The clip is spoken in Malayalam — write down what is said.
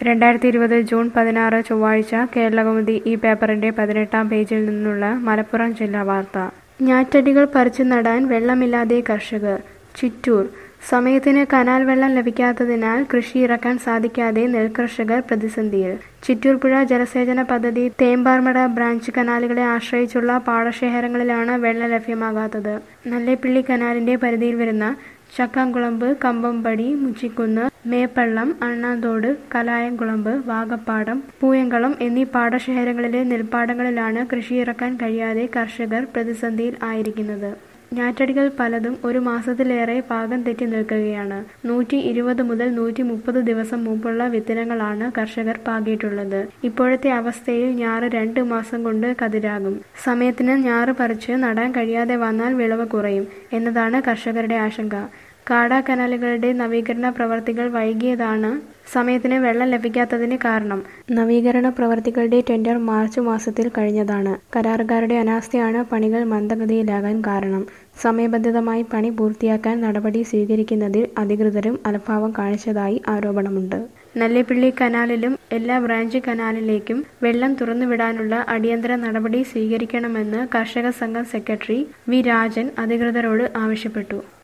രണ്ടായിരത്തി ഇരുപത് ജൂൺ പതിനാറ് ചൊവ്വാഴ്ച കേരളകൗമുദി ഈ പേപ്പറിന്റെ പതിനെട്ടാം പേജിൽ നിന്നുള്ള മലപ്പുറം ജില്ലാ വാർത്ത ഞാറ്റടികൾ പറിച്ചു നടാൻ വെള്ളമില്ലാതെ കർഷകർ ചിറ്റൂർ സമയത്തിന് കനാൽ വെള്ളം ലഭിക്കാത്തതിനാൽ കൃഷി ഇറക്കാൻ സാധിക്കാതെ നെൽകർഷകർ പ്രതിസന്ധിയിൽ ചിറ്റൂർ പുഴ ജലസേചന പദ്ധതി തേമ്പാർമട ബ്രാഞ്ച് കനാലുകളെ ആശ്രയിച്ചുള്ള പാടശേഖരങ്ങളിലാണ് വെള്ളം ലഭ്യമാകാത്തത് നല്ലേപ്പിള്ളി കനാലിന്റെ പരിധിയിൽ വരുന്ന ചക്കാംകുളമ്പ് കമ്പംപടി മുച്ചിക്കുന്ന് മേപ്പള്ളം അണ്ണാന്തോട് കലായംകുളമ്പ് വാഗപ്പാടം പൂയംകുളം എന്നീ പാടശേഖരങ്ങളിലെ നെൽപ്പാടങ്ങളിലാണ് കൃഷി ഇറക്കാൻ കഴിയാതെ കർഷകർ പ്രതിസന്ധിയിൽ ആയിരിക്കുന്നത് ഞാറ്റടികൾ പലതും ഒരു മാസത്തിലേറെ പാകം തെറ്റി നിൽക്കുകയാണ് നൂറ്റി ഇരുപത് മുതൽ നൂറ്റി മുപ്പത് ദിവസം മുമ്പുള്ള വിത്തനങ്ങളാണ് കർഷകർ പാകിയിട്ടുള്ളത് ഇപ്പോഴത്തെ അവസ്ഥയിൽ ഞാറ് രണ്ട് മാസം കൊണ്ട് കതിരാകും സമയത്തിന് ഞാറ് പറിച്ച് നടാൻ കഴിയാതെ വന്നാൽ വിളവ് കുറയും എന്നതാണ് കർഷകരുടെ ആശങ്ക കാടാ കനാലുകളുടെ നവീകരണ പ്രവർത്തികൾ വൈകിയതാണ് സമയത്തിന് വെള്ളം ലഭിക്കാത്തതിന് കാരണം നവീകരണ പ്രവർത്തികളുടെ ടെൻഡർ മാർച്ച് മാസത്തിൽ കഴിഞ്ഞതാണ് കരാറുകാരുടെ അനാസ്ഥയാണ് പണികൾ മന്ദഗതിയിലാകാൻ കാരണം സമയബന്ധിതമായി പണി പൂർത്തിയാക്കാൻ നടപടി സ്വീകരിക്കുന്നതിൽ അധികൃതരും അലംഭാവം കാണിച്ചതായി ആരോപണമുണ്ട് നല്ലേപ്പിള്ളി കനാലിലും എല്ലാ ബ്രാഞ്ച് കനാലിലേക്കും വെള്ളം തുറന്നുവിടാനുള്ള അടിയന്തര നടപടി സ്വീകരിക്കണമെന്ന് കർഷക സംഘം സെക്രട്ടറി വി രാജൻ അധികൃതരോട് ആവശ്യപ്പെട്ടു